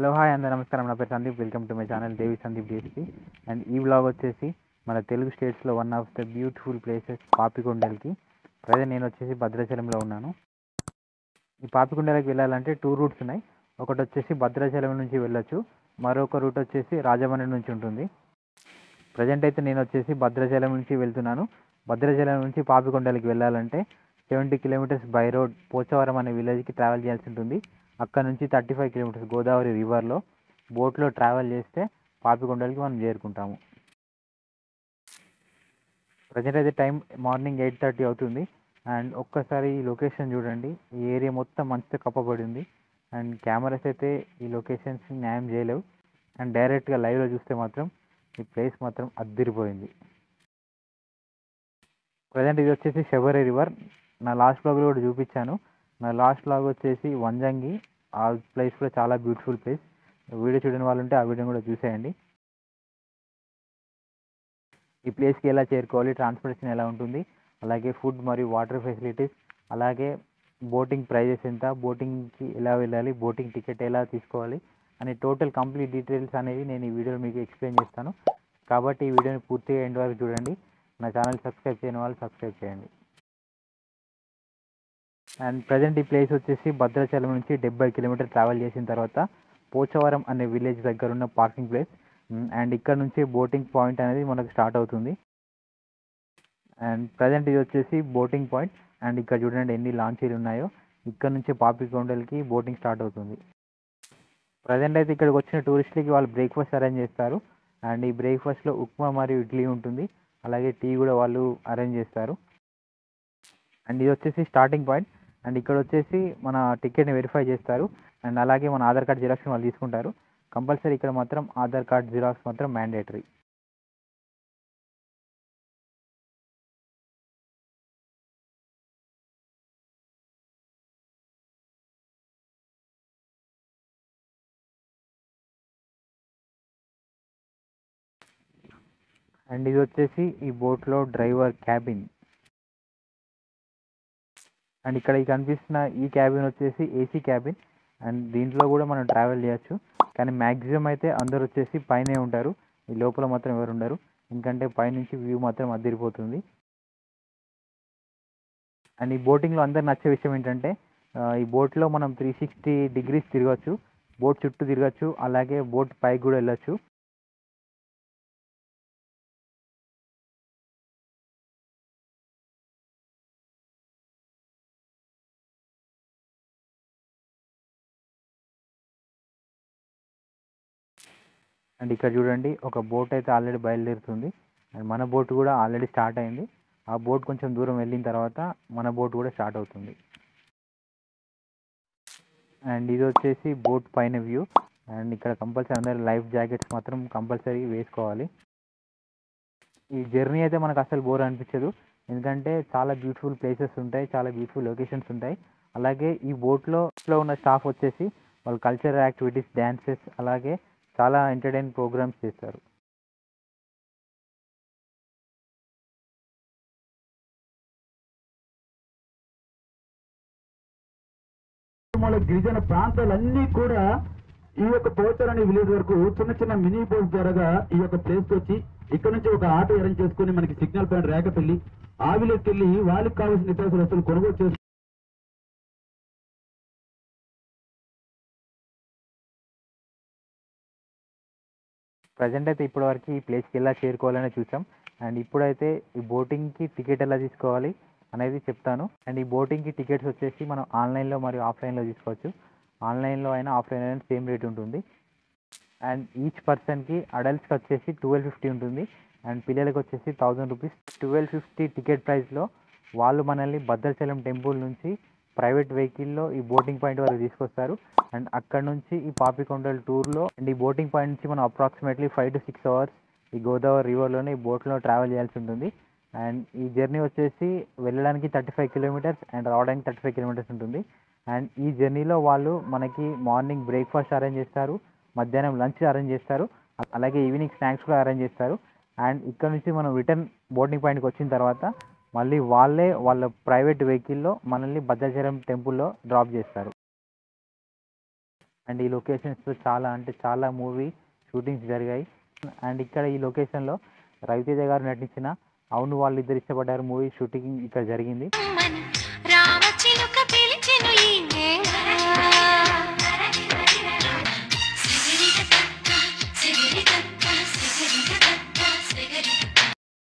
Hello hi అందరూ నమస్కారం నా పేరు Sandeep welcome to my channel Devi Sandeep DSP and ఈ వ్లాగ్ వచ్చేసి మన తెలుగు స్టేట్స్లో one of the beautiful places పాపికొండలకి ప్రజెంట్ నేను వచ్చేసి భద్రాచలంలో ఉన్నాను ఈ పాపికొండలకి వెళ్ళాలంటే టూ రూట్స్ ఉన్నాయి ఒకటి వచ్చేసి భద్రాచలం నుంచి వెళ్ళొచ్చు మరొక రూట్ వచ్చేసి రాజమండ్రి నుంచి ఉంటుంది ప్రజెంట్ అయితే నేను వచ్చేసి భద్రాచలం నుంచి వెళ్తున్నాను భద్రాచలం నుంచి పాపికొండలకి వెళ్ళాలంటే seventy kilometres by road Pochavaram అనే విలేజ్కి ట్రావెల్ చేయాల్సి ఉంటుంది అక్కడ నుంచి థర్టీ ఫైవ్ కిలోమీటర్స్ గోదావరి రివర్లో బోట్లో ట్రావెల్ చేస్తే పాపికొండలకి మనం చేరుకుంటాము ప్రజెంట్ అయితే టైం మార్నింగ్ ఎయిట్ థర్టీ అవుతుంది అండ్ ఒక్కసారి ఈ లొకేషన్ చూడండి ఈ ఏరియా మొత్తం మంచిగా కప్పబడి ఉంది అండ్ కెమెరాస్ అయితే ఈ లొకేషన్స్ న్యాయం చేయలేవు అండ్ డైరెక్ట్గా లైవ్లో చూస్తే మాత్రం ఈ ప్లేస్ మాత్రం అద్దిరిపోయింది ప్రజెంట్ ఇది వచ్చేసి శబరి రివర్ నా లాస్ట్ బ్లాగ్లో కూడా చూపించాను నా లాస్ట్ బ్లాగ్ వచ్చేసి వంజంగి ఆ ప్లేస్ కూడా చాలా బ్యూటిఫుల్ ప్లేస్ వీడియో చూడని వాళ్ళు ఉంటే ఆ వీడియో కూడా చూసేయండి ఈ ప్లేస్కి ఎలా చేరుకోవాలి ట్రాన్స్పోర్టేషన్ ఎలా ఉంటుంది అలాగే ఫుడ్ మరియు వాటర్ ఫెసిలిటీస్ అలాగే బోటింగ్ ప్రైజెస్ ఎంత బోటింగ్కి ఎలా వెళ్ళాలి బోటింగ్ టికెట్ ఎలా తీసుకోవాలి అనే టోటల్ కంప్లీట్ డీటెయిల్స్ అనేవి నేను ఈ వీడియోలో మీకు ఎక్స్ప్లెయిన్ చేస్తాను కాబట్టి ఈ వీడియోని పూర్తిగా ఎండ్ వరకు చూడండి నా ఛానల్ సబ్స్క్రైబ్ చేయని వాళ్ళు సబ్స్క్రైబ్ చేయండి అండ్ ప్రజెంట్ ఈ ప్లేస్ వచ్చేసి భద్రాచలం నుంచి డెబ్బై కిలోమీటర్ ట్రావెల్ చేసిన తర్వాత పోచవరం అనే విలేజ్ దగ్గర ఉన్న పార్కింగ్ ప్లేస్ అండ్ ఇక్కడ నుంచి బోటింగ్ పాయింట్ అనేది మనకు స్టార్ట్ అవుతుంది అండ్ ప్రజెంట్ ఇది వచ్చేసి బోటింగ్ పాయింట్ అండ్ ఇక్కడ చూడండి ఎన్ని లాంచీలు ఉన్నాయో ఇక్కడ నుంచి పాపికొండలకి బోటింగ్ స్టార్ట్ అవుతుంది ప్రజెంట్ అయితే ఇక్కడికి వచ్చిన టూరిస్టులకి వాళ్ళు బ్రేక్ఫాస్ట్ అరేంజ్ చేస్తారు అండ్ ఈ బ్రేక్ఫాస్ట్లో ఉప్మా మరియు ఇడ్లీ ఉంటుంది అలాగే టీ కూడా వాళ్ళు అరేంజ్ చేస్తారు అండ్ ఇది వచ్చేసి స్టార్టింగ్ పాయింట్ అండ్ ఇక్కడ వచ్చేసి మన టికెట్ని వెరిఫై చేస్తారు అండ్ అలాగే మన ఆధార్ కార్డ్ జిరాక్స్ వాళ్ళు తీసుకుంటారు కంపల్సరీ ఇక్కడ మాత్రం ఆధార్ కార్డ్ జిరాక్స్ మాత్రం మ్యాండేటరీ అండ్ ఇది వచ్చేసి ఈ బోట్లో డ్రైవర్ క్యాబిన్ అండ్ ఇక్కడ ఈ కనిపిస్తున్న ఈ క్యాబిన్ వచ్చేసి ఏసీ క్యాబిన్ అండ్ దీంట్లో కూడా మనం ట్రావెల్ చేయొచ్చు కానీ మ్యాక్సిమం అయితే అందరు వచ్చేసి పైనే ఉంటారు ఈ లోపల మాత్రం ఎవరు ఉండరు ఎందుకంటే పైనుంచి వ్యూ మాత్రం అదిరిపోతుంది అండ్ ఈ బోటింగ్లో అందరు నచ్చే విషయం ఏంటంటే ఆ, ఈ బోట్లో మనం త్రీ సిక్స్టీ డిగ్రీస్ తిరగచ్చు బోట్ చుట్టూ తిరగచ్చు అలాగే బోట్ పైకి కూడా వెళ్ళొచ్చు అండ్ ఇక్కడ చూడండి ఒక బోట్ అయితే ఆల్రెడీ బయలుదేరుతుంది అండ్ మన బోట్ కూడా ఆల్రెడీ స్టార్ట్ అయింది ఆ బోట్ కొంచెం దూరం వెళ్ళిన తర్వాత మన బోట్ కూడా స్టార్ట్ అవుతుంది అండ్ ఇది వచ్చేసి బోట్ పైన వ్యూ అండ్ ఇక్కడ కంపల్సరీ అందరు లైఫ్ జాకెట్స్ మాత్రం కంపల్సరీ వేసుకోవాలి ఈ జర్నీ అయితే మనకు అసలు బోర్ అనిపించదు ఎందుకంటే చాలా బ్యూటిఫుల్ ప్లేసెస్ ఉంటాయి చాలా బ్యూటిఫుల్ లొకేషన్స్ ఉంటాయి అలాగే ఈ బోట్లో లో ఉన్న స్టాఫ్ వచ్చేసి వాళ్ళు కల్చరల్ యాక్టివిటీస్ డ్యాన్సెస్ అలాగే చాలా ఎంటర్టైన్ ప్రోగ్రామ్స్ చేస్తారు మన గిరిజన ప్రాంతాలన్నీ కూడా ఈ యొక్క పోచర్ అనే విలేజ్ వరకు చిన్న చిన్న మినీ బోట్ ద్వారా ఈ యొక్క ప్లేస్ వచ్చి ఇక్కడ నుంచి ఒక ఆటో అరేంజ్ చేసుకుని మనకి సిగ్నల్ పాయింట్ రేకపల్లి ఆ విలేజ్కి వెళ్ళి వాళ్ళకి కావాల్సిన నిత్యావసర వస్తువులు కొనుగోలు చేసి ప్రజెంట్ అయితే ఇప్పటివరకు ఈ ప్లేస్కి ఎలా చేరుకోవాలని చూసాం అండ్ ఇప్పుడైతే ఈ బోటింగ్కి టికెట్ ఎలా తీసుకోవాలి అనేది చెప్తాను అండ్ ఈ బోటింగ్కి టికెట్స్ వచ్చేసి మనం ఆన్లైన్లో మరియు ఆఫ్లైన్లో తీసుకోవచ్చు ఆన్లైన్లో అయినా ఆఫ్లైన్ అయినా సేమ్ రేట్ ఉంటుంది అండ్ ఈచ్ పర్సన్కి అడల్ట్స్కి వచ్చేసి ట్వెల్వ్ ఫిఫ్టీ ఉంటుంది అండ్ పిల్లలకి వచ్చేసి thousand rupees twelve fifty ticket ప్రైస్లో వాళ్ళు మనల్ని భద్రాచలం టెంపుల్ నుంచి ప్రైవేట్ వెహికల్లో ఈ బోటింగ్ పాయింట్ వరకు తీసుకొస్తారు అండ్ అక్కడ నుంచి ఈ పాపికొండల టూర్లో అండ్ ఈ బోటింగ్ పాయింట్ నుంచి మనం approximately five to six hours ఈ గోదావరి రివర్లోనే ఈ బోట్లో ట్రావెల్ చేయాల్సి ఉంటుంది అండ్ ఈ జర్నీ వచ్చేసి వెళ్ళడానికి థర్టీ ఫైవ్ కిలోమీటర్స్ అండ్ రావడానికి థర్టీ ఫైవ్ కిలోమీటర్స్ ఉంటుంది అండ్ ఈ జర్నీలో వాళ్ళు మనకి మార్నింగ్ బ్రేక్ఫాస్ట్ అరేంజ్ చేస్తారు మధ్యాహ్నం లంచ్ అరేంజ్ చేస్తారు అ- అలాగే ఈవినింగ్ స్నాక్స్ కూడా అరేంజ్ చేస్తారు అండ్ ఇక్కడ నుంచి మనం రిటర్న్ బోటింగ్ పాయింట్కి వచ్చిన తర్వాత మళ్ళీ వాళ్ళే వాళ్ళ ప్రైవేట్ వెహికల్లో మనల్ని భద్రాచలం టెంపుల్లో డ్రాప్ చేస్తారు అండ్ ఈ లొకేషన్స్లో చాలా అంటే చాలా మూవీ షూటింగ్స్ జరిగాయి అండ్ ఇక్కడ ఈ లొకేషన్లో రవితేజ గారు నటించిన అవును వాళ్ళిద్దరు ఇష్టపడ్డారు మూవీ షూటింగ్ ఇక్కడ జరిగింది రమ్మని రామచిలుక పిలిచెను ఈ నేల. సిగిరిగ తక్క, సిగిరిగ తక్క, సిగిరిగ తక్క, సిగిరిగ తక్క.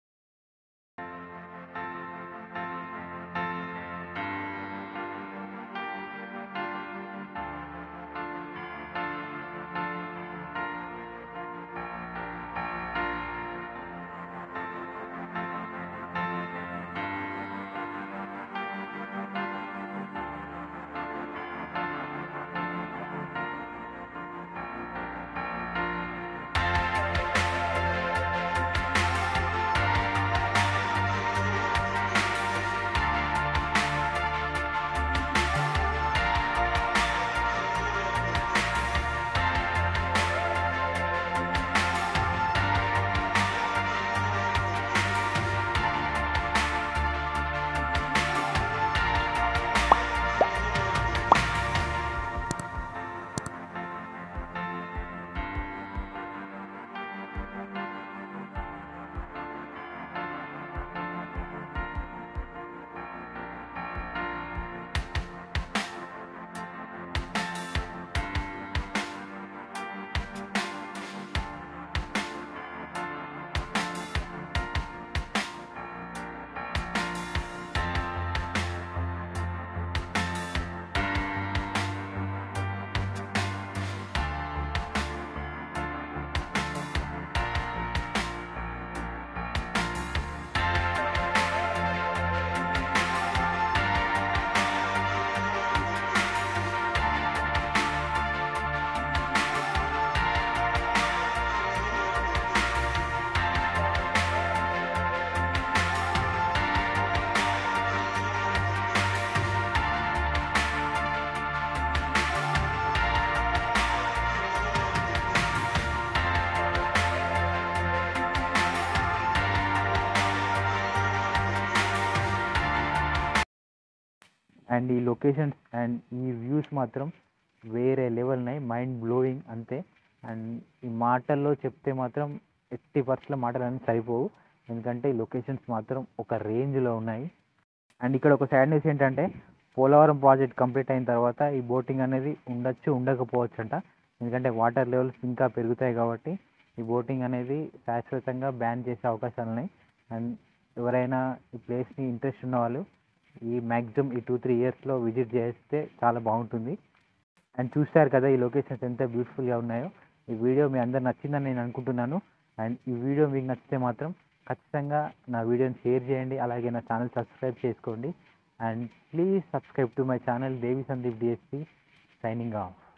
అండ్ ఈ లొకేషన్స్ అండ్ ఈ వ్యూస్ మాత్రం వేరే లెవెల్ ఉన్నాయి మైండ్ బ్లోయింగ్ అంతే అండ్ ఈ మాటల్లో చెప్తే మాత్రం ఎట్టి పర్సెంట్ మాటలు అన్నీ సరిపోవు ఎందుకంటే ఈ లొకేషన్స్ మాత్రం ఒక రేంజ్లో ఉన్నాయి అండ్ ఇక్కడ ఒక సాడ్ న్యూస్ ఏంటంటే పోలవరం ప్రాజెక్ట్ కంప్లీట్ అయిన తర్వాత ఈ బోటింగ్ అనేది ఉండొచ్చు ఉండకపోవచ్చు అంట ఎందుకంటే వాటర్ లెవెల్స్ ఇంకా పెరుగుతాయి కాబట్టి ఈ బోటింగ్ అనేది శాశ్వతంగా బ్యాన్ చేసే అవకాశాలు ఉన్నాయి అండ్ ఎవరైనా ఈ ప్లేస్ని ఇంట్రెస్ట్ ఉన్న వాళ్ళు ఈ మ్యాక్సిమం ఈ టూ త్రీ ఇయర్స్లో విజిట్ చేస్తే చాలా బాగుంటుంది అండ్ చూస్తారు కదా ఈ లొకేషన్స్ ఎంత బ్యూటిఫుల్గా ఉన్నాయో ఈ వీడియో మీ అందరు నచ్చిందని నేను అనుకుంటున్నాను అండ్ ఈ వీడియో మీకు నచ్చితే మాత్రం ఖచ్చితంగా నా వీడియోని షేర్ చేయండి అలాగే నా ఛానల్ సబ్స్క్రైబ్ చేసుకోండి and please subscribe to my channel Devi Sandeep DSP signing of